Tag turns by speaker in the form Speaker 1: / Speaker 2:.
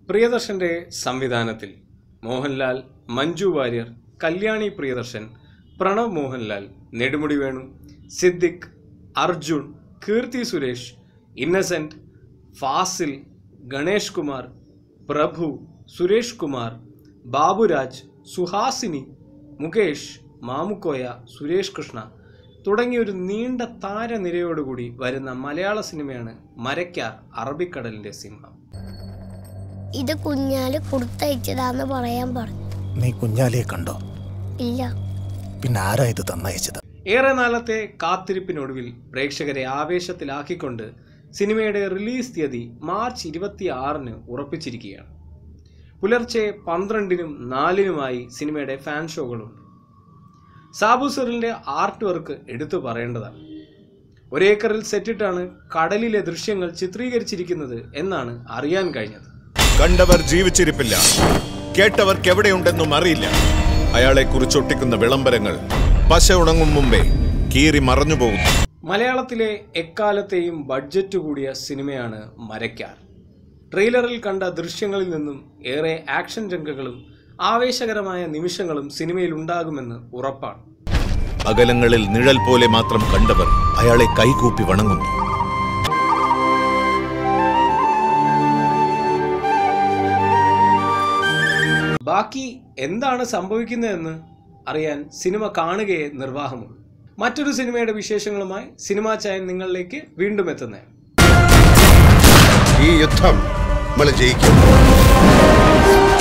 Speaker 1: പ്രിയദർശന്റെ സംവിധാനത്തിൽ മോഹൻലാൽ മഞ്ജു വാര്യർ കല്യാണി പ്രിയദർശൻ പ്രണവ് മോഹൻലാൽ നെടുമുടി വേണു സിദ്ദിഖ് അർജുൻ കീർത്തി സുരേഷ് ഇന്നസെന്റ് ഫാസിൽ ഗണേഷ് കുമാർ പ്രഭു സുരേഷ് കുമാർ ബാബുരാജ് സുഹാസിനി മുകേഷ് മാമുക്കോയ സുരേഷ് കൃഷ്ണ തുടങ്ങിയ ഒരു നീണ്ട താരനിരയോടുകൂടി വരുന്ന മലയാള സിനിമയാണ് മരയ്ക്കാർ അറബിക്കടലിന്റെ സിംഹം
Speaker 2: ഇത് കുഞ്ഞാല് കൊടുത്തയച്ചതാന്ന് പറയാൻ പറഞ്ഞു
Speaker 3: നീ കുഞ്ഞാലിയെ കണ്ടോ
Speaker 2: ഇല്ല
Speaker 3: പിന്നെ ആരാ ഇത് തന്നയച്ചത്
Speaker 1: ഏറെ നാളത്തെ കാത്തിരിപ്പിനൊടുവിൽ പ്രേക്ഷകരെ ആവേശത്തിലാക്കിക്കൊണ്ട് സിനിമയുടെ റിലീസ് തീയതി മാർച്ച് ഇരുപത്തി ആറിന് ഉറപ്പിച്ചിരിക്കുകയാണ് പുലർച്ചെ പന്ത്രണ്ടിനും നാലിനുമായി സിനിമയുടെ ഫാൻ ഷോകളുണ്ട് സാബു സെറിന്റെ ആർട്ട് വർക്ക് എടുത്തു പറയേണ്ടതാണ് ഒരേക്കറിൽ സെറ്റിട്ടാണ് കടലിലെ ദൃശ്യങ്ങൾ ചിത്രീകരിച്ചിരിക്കുന്നത് എന്നാണ് അറിയാൻ കഴിഞ്ഞത്
Speaker 4: കണ്ടവർ ജീവിച്ചിരിപ്പില്ല കേട്ടവർക്ക് എവിടെയുണ്ടെന്നും അറിയില്ല അയാളെ കുറിച്ചൊട്ടിക്കുന്ന വിളംബരങ്ങൾ പശ ഉണങ്ങും മുമ്പേ കീറി മറഞ്ഞു പോകുന്നു
Speaker 1: മലയാളത്തിലെ എക്കാലത്തെയും ബഡ്ജറ്റ് കൂടിയ സിനിമയാണ് മരയ്ക്കാർ ട്രെയിലറിൽ കണ്ട ദൃശ്യങ്ങളിൽ നിന്നും ഏറെ ആക്ഷൻ രംഗങ്ങളും ആവേശകരമായ നിമിഷങ്ങളും സിനിമയിൽ ഉണ്ടാകുമെന്ന് ഉറപ്പാണ്
Speaker 4: അകലങ്ങളിൽ നിഴൽ പോലെ മാത്രം കണ്ടവർ അയാളെ കൈകൂപ്പി വണങ്ങുന്നു
Speaker 1: ബാക്കി എന്താണ് സംഭവിക്കുന്നതെന്ന് അറിയാൻ സിനിമ കാണുകയെ നിർവാഹമുള്ളൂ മറ്റൊരു സിനിമയുടെ വിശേഷങ്ങളുമായി സിനിമാ ചായൻ നിങ്ങളിലേക്ക് വീണ്ടും എത്തുന്നതാണ്
Speaker 5: ഈ യുദ്ധം നമ്മൾ ജയിക്കും